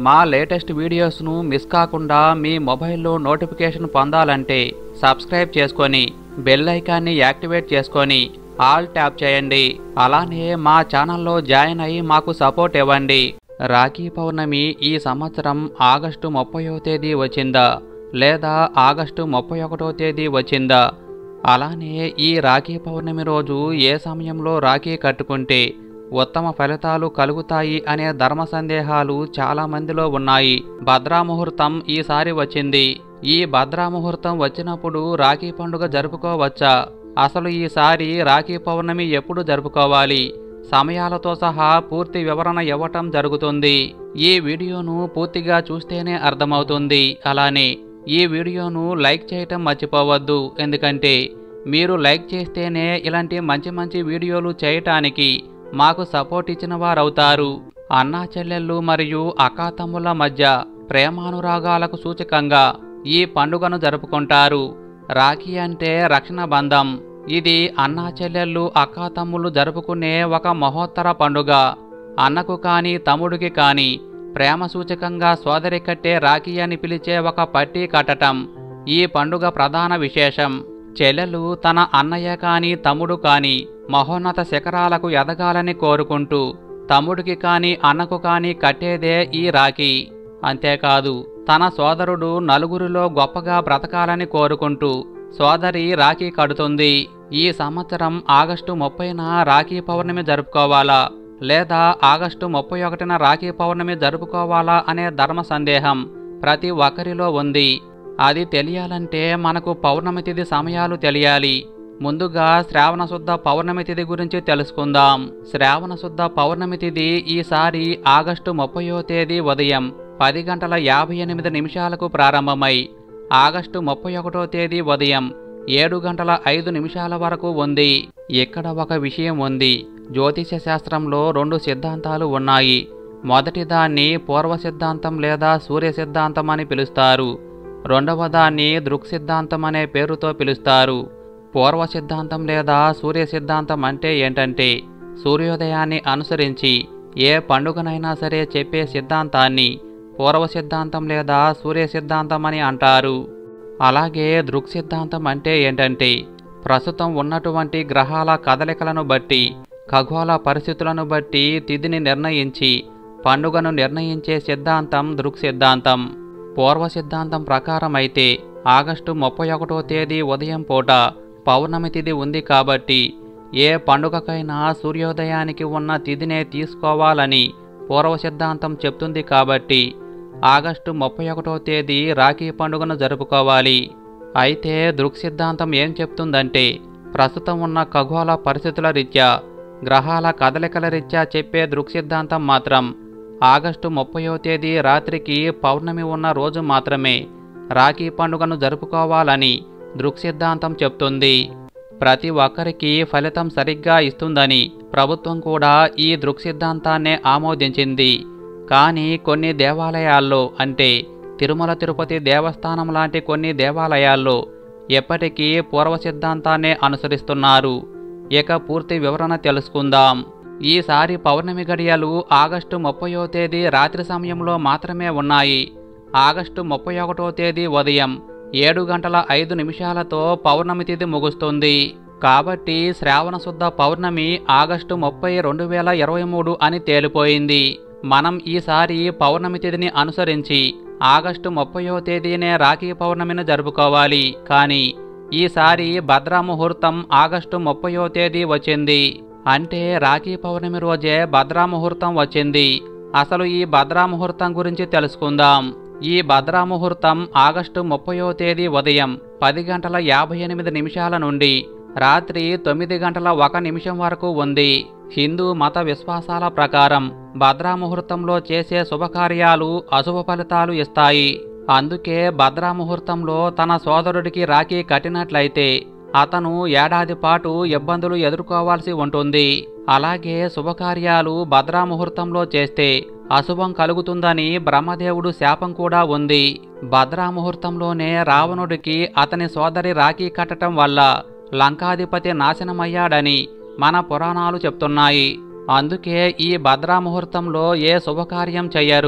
మా latest వీడియోస్ను miss కాకుండా మీ మొబైల్లో నోటిఫికేషన్ పొందాలంటే సబ్స్క్రైబ్ చేసుకొని బెల్ ఐకాన్ని యాక్టివేట్ చేసుకొని ఆల్ ట్యాప్ చేయండి అలానే మా ఛానల్లో జాయిన్ అయ్యి మాకు సపోర్ట్ ఇవ్వండి రాఖీ పౌర్ణమి ఈ సంవత్సరం ఆగస్టు ముప్పయో తేదీ వచ్చిందా లేదా ఆగస్టు ముప్పై ఒకటో తేదీ వచ్చిందా అలానే ఈ రాఖీ పౌర్ణమి రోజు ఏ సమయంలో రాఖీ కట్టుకుంటే ఉత్తమ ఫలితాలు కలుగుతాయి అనే ధర్మ సందేహాలు చాలా మందిలో ఉన్నాయి భద్రా ముహూర్తం ఈసారి వచ్చింది ఈ భద్రా ముహూర్తం వచ్చినప్పుడు రాఖీ పండుగ జరుపుకోవచ్చా అసలు ఈసారి రాఖీ పౌర్ణమి ఎప్పుడు జరుపుకోవాలి సమయాలతో సహా పూర్తి వివరణ ఇవ్వటం జరుగుతుంది ఈ వీడియోను పూర్తిగా చూస్తేనే అర్థమవుతుంది అలానే ఈ వీడియోను లైక్ చేయటం మర్చిపోవద్దు ఎందుకంటే మీరు లైక్ చేస్తేనే ఇలాంటి మంచి మంచి వీడియోలు చేయటానికి మాకు సపోర్ట్ ఇచ్చిన వారవుతారు అన్నా చెల్లెళ్ళు మరియు అక్కాతమ్ముల మధ్య ప్రేమానురాగాలకు సూచకంగా ఈ పండుగను జరుపుకుంటారు రాఖీ అంటే రక్షణ బంధం ఇది అన్నా చెల్లెళ్ళు అక్కాతమ్ములు జరుపుకునే ఒక మహోత్తర పండుగ అన్నకు కానీ తమ్ముడికి కానీ ప్రేమ సూచకంగా సోదరి కట్టే రాఖీ అని పిలిచే ఒక పట్టీ కట్టటం ఈ పండుగ ప్రధాన విశేషం చెల్లెలు తన అన్నయ్య కాని తమ్ముడు కాని మహోన్నత శిఖరాలకు ఎదగాలని కోరుకుంటూ తమ్ముడికి కాని అన్నకు కాని కట్టేదే ఈ రాఖీ అంతేకాదు తన సోదరుడు నలుగురిలో గొప్పగా బ్రతకాలని కోరుకుంటూ సోదరి రాఖీ కడుతుంది ఈ సంవత్సరం ఆగస్టు ముప్పైన రాఖీ పౌర్ణమి జరుపుకోవాలా లేదా ఆగస్టు ముప్పై ఒకటిన రాఖీ పౌర్ణమి జరుపుకోవాలా అనే ధర్మ సందేహం ప్రతి ఒక్కరిలో ఉంది అది తెలియాలంటే మనకు పౌర్ణమి తిథి సమయాలు తెలియాలి ముందుగా శ్రావణ శుద్ధ పౌర్ణమి తిథి గురించి తెలుసుకుందాం శ్రావణ శుద్ధ పౌర్ణమి తిథి ఈసారి ఆగస్టు ముప్పయో తేదీ ఉదయం పది గంటల యాభై ఎనిమిది నిమిషాలకు ప్రారంభమై ఆగస్టు ముప్పై ఒకటో తేదీ ఉదయం ఏడు గంటల ఐదు నిమిషాల వరకు ఉంది ఇక్కడ ఒక విషయం ఉంది జ్యోతిష శాస్త్రంలో రెండు సిద్ధాంతాలు ఉన్నాయి మొదటి దాన్ని పూర్వ సిద్ధాంతం లేదా సూర్య సిద్ధాంతం అని పిలుస్తారు రెండవ దాన్ని దృక్ సిద్ధాంతం అనే పేరుతో పిలుస్తారు పూర్వ సిద్ధాంతం లేదా సూర్య సిద్ధాంతం అంటే ఏంటంటే సూర్యోదయాన్ని అనుసరించి ఏ పండుగనైనా సరే చెప్పే సిద్ధాంతాన్ని పూర్వ సిద్ధాంతం లేదా సూర్య సిద్ధాంతం అని అంటారు అలాగే దృక్ సిద్ధాంతం అంటే ఏంటంటే ప్రస్తుతం ఉన్నటువంటి గ్రహాల కదలికలను బట్టి ఖగోళ పరిస్థితులను బట్టి తిథిని నిర్ణయించి పండుగను నిర్ణయించే సిద్ధాంతం దృక్ సిద్ధాంతం పూర్వ సిద్ధాంతం ప్రకారం అయితే ఆగస్టు ముప్పై ఒకటో తేదీ ఉదయం పూట పౌర్ణమి తిథి ఉంది కాబట్టి ఏ పండుగకైనా సూర్యోదయానికి ఉన్న తిథినే తీసుకోవాలని పూర్వ సిద్ధాంతం చెప్తుంది కాబట్టి ఆగస్టు ముప్పై ఒకటో తేదీ రాఖీ పండుగను జరుపుకోవాలి అయితే దృక్ సిద్ధాంతం ఏం చెప్తుందంటే ప్రస్తుతం ఉన్న ఖగోళ పరిస్థితుల రీత్యా గ్రహాల కదలికల రీత్యా చెప్పే దృక్ సిద్ధాంతం మాత్రం ఆగస్టు ముప్పయో తేదీ రాత్రికి పౌర్ణమి ఉన్న రోజు మాత్రమే రాఖీ పండుగను జరుపుకోవాలని దృక్ సిద్ధాంతం చెప్తుంది ప్రతి ఒక్కరికి ఫలితం సరిగ్గా ఇస్తుందని ప్రభుత్వం కూడా ఈ దృక్ సిద్ధాంతాన్నే ఆమోదించింది కానీ కొన్ని దేవాలయాల్లో అంటే తిరుమల తిరుపతి దేవస్థానం లాంటి కొన్ని దేవాలయాల్లో ఎప్పటికీ పూర్వ సిద్ధాంతాన్నే అనుసరిస్తున్నారు ఇక పూర్తి వివరణ తెలుసుకుందాం ఈసారి పౌర్ణమి గడియలు ఆగస్టు ముప్పయో తేదీ రాత్రి సమయంలో మాత్రమే ఉన్నాయి ఆగస్టు ముప్పై ఒకటో తేదీ ఉదయం ఏడు గంటల ఐదు నిమిషాలతో పౌర్ణమి తిథి ముగుస్తుంది కాబట్టి శ్రావణ శుద్ధ పౌర్ణమి ఆగస్టు ముప్పై రెండు వేల ఇరవై మూడు అని తేలిపోయింది మనం ఈసారి పౌర్ణమి తిథిని అనుసరించి ఆగస్టు ముప్పయో తేదీనే రాఖీ పౌర్ణమిని జరుపుకోవాలి కానీ ఈసారి భద్రా ముహూర్తం ఆగస్టు ముప్పయో తేదీ వచ్చింది అంటే రాఖీ పౌర్ణమి రోజే భద్రా ముహూర్తం వచ్చింది అసలు ఈ భద్రా ముహూర్తం గురించి తెలుసుకుందాం ఈ భద్రా ముహూర్తం ఆగస్టు ముప్పయో తేదీ ఉదయం పది గంటల యాభై ఎనిమిది నిమిషాల నుండి రాత్రి తొమ్మిది గంటల ఒక నిమిషం వరకు ఉంది హిందూ మత విశ్వాసాల ప్రకారం భద్రా ముహూర్తంలో చేసే శుభకార్యాలు అశుభ ఫలితాలు ఇస్తాయి అందుకే భద్రా ముహూర్తంలో తన సోదరుడికి రాఖీ కట్టినట్లయితే అతను ఏడాది పాటు ఇబ్బందులు ఎదుర్కోవాల్సి ఉంటుంది అలాగే శుభకార్యాలు భద్రా ముహూర్తంలో చేస్తే అశుభం కలుగుతుందని బ్రహ్మదేవుడు శాపం కూడా ఉంది భద్రా ముహూర్తంలోనే రావణుడికి అతని సోదరి రాఖీ కట్టడం వల్ల లంకాధిపతి నాశనమయ్యాడని మన పురాణాలు చెప్తున్నాయి అందుకే ఈ భద్రా ముహూర్తంలో ఏ శుభకార్యం చెయ్యరు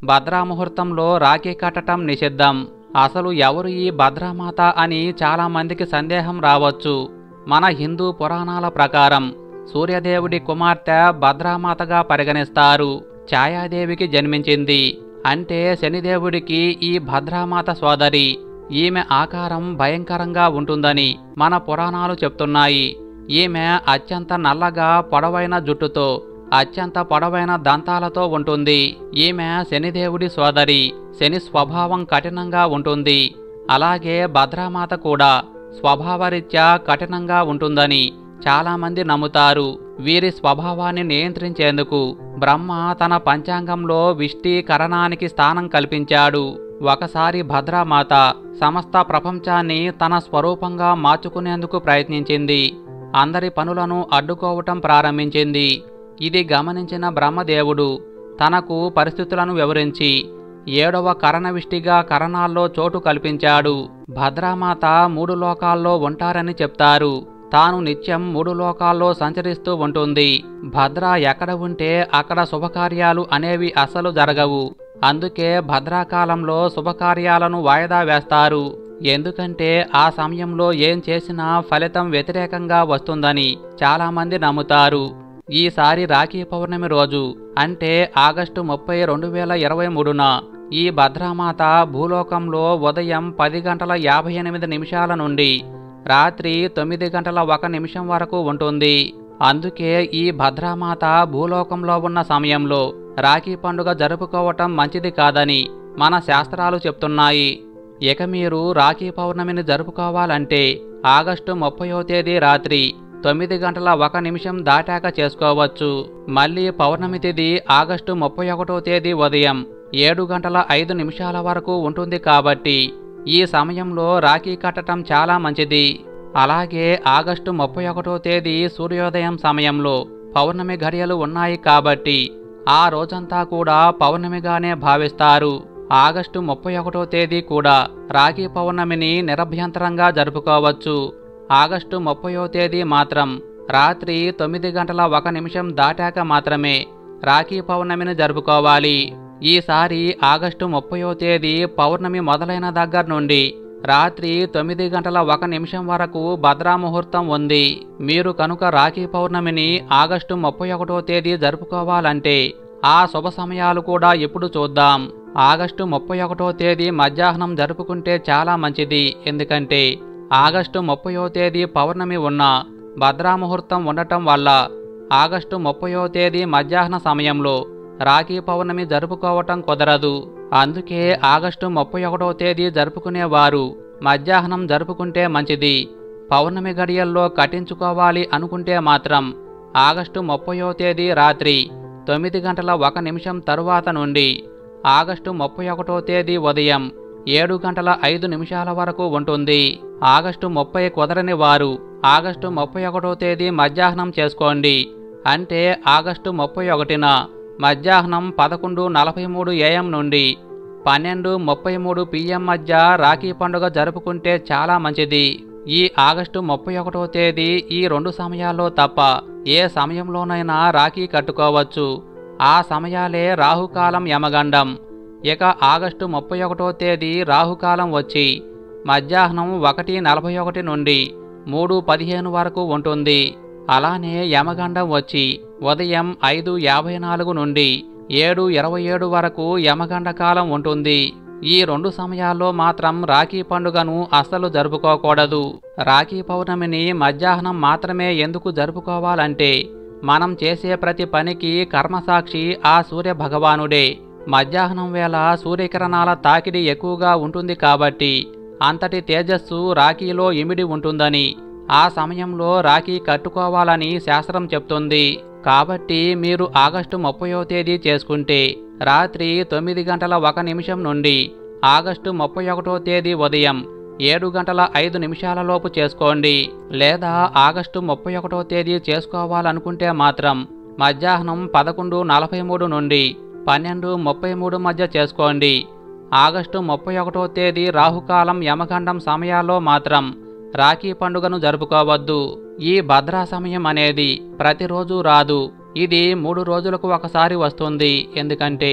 భద్రా ముహూర్తంలో రాఖీ కట్టటం నిషిద్ధం అసలు ఎవరు ఈ భద్రామాత అని చాలా మందికి సందేహం రావచ్చు మన హిందూ పురాణాల ప్రకారం సూర్యదేవుడి కుమార్తె భద్రామాతగా పరిగణిస్తారు ఛాయాదేవికి జన్మించింది అంటే శనిదేవుడికి ఈ భద్రామాత సోదరి ఈమె ఆకారం భయంకరంగా ఉంటుందని మన పురాణాలు చెప్తున్నాయి ఈమె అత్యంత నల్లగా పొడవైన జుట్టుతో అత్యంత పొడవైన దంతాలతో ఉంటుంది ఈమె శనిదేవుడి సోదరి శని స్వభావం కఠినంగా ఉంటుంది అలాగే భద్రామాత కూడా స్వభావరీత్యా కఠినంగా ఉంటుందని చాలామంది నమ్ముతారు వీరి స్వభావాన్ని నియంత్రించేందుకు బ్రహ్మ తన పంచాంగంలో విష్టీకరణానికి స్థానం కల్పించాడు ఒకసారి భద్రామాత సమస్త ప్రపంచాన్ని తన స్వరూపంగా మార్చుకునేందుకు ప్రయత్నించింది అందరి పనులను అడ్డుకోవటం ప్రారంభించింది ఇది గమనించిన బ్రహ్మదేవుడు తనకు పరిస్థితులను వివరించి ఏడవ కరణవిష్టిగా కరణాల్లో చోటు కల్పించాడు భద్రామాత మూడు లోకాల్లో ఉంటారని చెప్తారు తాను నిత్యం మూడు లోకాల్లో సంచరిస్తూ ఉంటుంది భద్ర ఎక్కడ ఉంటే అక్కడ శుభకార్యాలు అనేవి అసలు జరగవు అందుకే భద్రాకాలంలో శుభకార్యాలను వాయిదా వేస్తారు ఎందుకంటే ఆ సమయంలో ఏం చేసినా ఫలితం వ్యతిరేకంగా వస్తుందని చాలామంది నమ్ముతారు ఈసారి రాఖీ పౌర్ణమి రోజు అంటే ఆగస్టు ముప్పై రెండు వేల ఇరవై మూడున ఈ భద్రామాత భూలోకంలో ఉదయం పది గంటల యాభై ఎనిమిది నిమిషాల నుండి రాత్రి తొమ్మిది గంటల ఒక నిమిషం వరకు ఉంటుంది అందుకే ఈ భద్రామాత భూలోకంలో ఉన్న సమయంలో రాఖీ పండుగ జరుపుకోవటం మంచిది కాదని మన శాస్త్రాలు చెప్తున్నాయి ఇక మీరు రాఖీ పౌర్ణమిని జరుపుకోవాలంటే ఆగస్టు ముప్పయో తేదీ రాత్రి తొమ్మిది గంటల ఒక నిమిషం దాటాక చేసుకోవచ్చు మళ్ళీ పౌర్ణమి తేదీ ఆగస్టు ముప్పై ఒకటో తేదీ ఉదయం ఏడు గంటల ఐదు నిమిషాల వరకు ఉంటుంది కాబట్టి ఈ సమయంలో రాఖీ కట్టడం చాలా మంచిది అలాగే ఆగస్టు ముప్పై ఒకటో తేదీ సూర్యోదయం సమయంలో పౌర్ణమి ఘడియలు ఉన్నాయి కాబట్టి ఆ రోజంతా కూడా పౌర్ణమిగానే భావిస్తారు ఆగస్టు ముప్పై ఒకటో తేదీ కూడా రాఖీ పౌర్ణమిని నిరభ్యంతరంగా జరుపుకోవచ్చు ఆగస్టు ముప్పయో తేదీ మాత్రం రాత్రి తొమ్మిది గంటల ఒక నిమిషం దాటాక మాత్రమే రాఖీ పౌర్ణమిని జరుపుకోవాలి ఈసారి ఆగస్టు ముప్పయో తేదీ పౌర్ణమి మొదలైన దగ్గర నుండి రాత్రి తొమ్మిది గంటల ఒక నిమిషం వరకు భద్రా ముహూర్తం ఉంది మీరు కనుక రాఖీ పౌర్ణమిని ఆగస్టు ముప్పై ఒకటో తేదీ జరుపుకోవాలంటే ఆ శుభ సమయాలు కూడా ఇప్పుడు చూద్దాం ఆగస్టు ముప్పై ఒకటో తేదీ మధ్యాహ్నం జరుపుకుంటే చాలా మంచిది ఎందుకంటే ఆగస్టు ముప్పయో తేదీ పౌర్ణమి ఉన్న భద్రా ముహూర్తం ఉండటం వల్ల ఆగస్టు ముప్పయో తేదీ మధ్యాహ్న సమయంలో రాఖీ పౌర్ణమి జరుపుకోవటం కుదరదు అందుకే ఆగస్టు ముప్పై ఒకటో తేదీ జరుపుకునేవారు మధ్యాహ్నం జరుపుకుంటే మంచిది పౌర్ణమి గడియల్లో కట్టించుకోవాలి అనుకుంటే మాత్రం ఆగస్టు ముప్పయో తేదీ రాత్రి తొమ్మిది గంటల ఒక నిమిషం తరువాత నుండి ఆగస్టు ముప్పై ఒకటో తేదీ ఉదయం ఏడు గంటల ఐదు నిమిషాల వరకు ఉంటుంది ఆగస్టు ముప్పై కుదరని వారు ఆగస్టు ముప్పై ఒకటో తేదీ మధ్యాహ్నం చేసుకోండి అంటే ఆగస్టు ముప్పై ఒకటిన మధ్యాహ్నం పదకొండు నలభై మూడు ఏఎం నుండి పన్నెండు ముప్పై మూడు పిఎం మధ్య రాఖీ పండుగ జరుపుకుంటే చాలా మంచిది ఈ ఆగస్టు ముప్పై ఒకటో తేదీ ఈ రెండు సమయాల్లో తప్ప ఏ సమయంలోనైనా రాఖీ కట్టుకోవచ్చు ఆ సమయాలే రాహుకాలం యమగండం ఇక ఆగస్టు ముప్పై ఒకటో తేదీ రాహుకాలం వచ్చి మధ్యాహ్నం ఒకటి నలభై ఒకటి నుండి మూడు పదిహేను వరకు ఉంటుంది అలానే యమగండం వచ్చి ఉదయం ఐదు యాభై నాలుగు నుండి ఏడు ఇరవై ఏడు వరకు యమగండ కాలం ఉంటుంది ఈ రెండు సమయాల్లో మాత్రం రాఖీ పండుగను అస్సలు జరుపుకోకూడదు రాఖీ పౌర్ణమిని మధ్యాహ్నం మాత్రమే ఎందుకు జరుపుకోవాలంటే మనం చేసే ప్రతి పనికి కర్మసాక్షి ఆ సూర్య భగవానుడే మధ్యాహ్నం వేళ సూర్యకిరణాల తాకిడి ఎక్కువగా ఉంటుంది కాబట్టి అంతటి తేజస్సు రాఖీలో ఇమిడి ఉంటుందని ఆ సమయంలో రాఖీ కట్టుకోవాలని శాస్త్రం చెప్తుంది కాబట్టి మీరు ఆగస్టు ముప్పయో తేదీ చేసుకుంటే రాత్రి తొమ్మిది గంటల ఒక నిమిషం నుండి ఆగస్టు ముప్పై ఒకటో తేదీ ఉదయం ఏడు గంటల ఐదు నిమిషాలలోపు చేసుకోండి లేదా ఆగస్టు ముప్పై ఒకటో తేదీ చేసుకోవాలనుకుంటే మాత్రం మధ్యాహ్నం పదకొండు నలభై మూడు నుండి పన్నెండు ముప్పై మూడు మధ్య చేసుకోండి ఆగస్టు ముప్పై ఒకటో తేదీ రాహుకాలం యమగండం సమయాల్లో మాత్రం రాఖీ పండుగను జరుపుకోవద్దు ఈ భద్రా సమయం అనేది ప్రతిరోజు రాదు ఇది మూడు రోజులకు ఒకసారి వస్తుంది ఎందుకంటే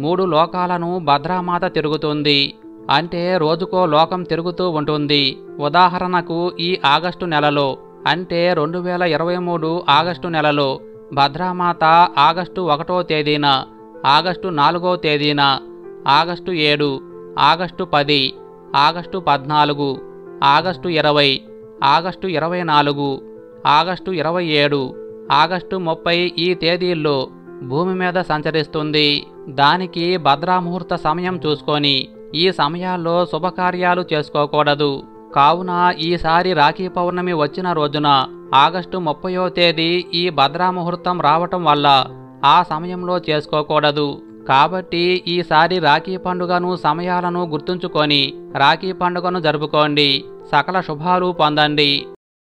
మూడు లోకాలను భద్రామాత తిరుగుతుంది అంటే రోజుకో లోకం తిరుగుతూ ఉంటుంది ఉదాహరణకు ఈ ఆగస్టు నెలలో అంటే రెండు వేల ఇరవై మూడు ఆగస్టు నెలలో భద్రామాత ఆగస్టు ఒకటో తేదీన ఆగస్టు నాలుగో తేదీన ఆగస్టు ఏడు ఆగస్టు పది ఆగస్టు పద్నాలుగు ఆగస్టు ఇరవై ఆగస్టు ఇరవై నాలుగు ఆగస్టు ఇరవై ఏడు ఆగస్టు ముప్పై ఈ తేదీల్లో భూమి మీద సంచరిస్తుంది దానికి భద్రాముహూర్త సమయం చూసుకొని ఈ సమయాల్లో శుభకార్యాలు చేసుకోకూడదు కావున ఈసారి రాఖీ పౌర్ణమి వచ్చిన రోజున ఆగస్టు ముప్పయో తేదీ ఈ భద్రాముహూర్తం రావటం వల్ల ఆ సమయంలో చేసుకోకూడదు కాబట్టి ఈసారి రాఖీ పండుగను సమయాలను గుర్తుంచుకొని రాఖీ పండుగను జరుపుకోండి సకల శుభాలు పొందండి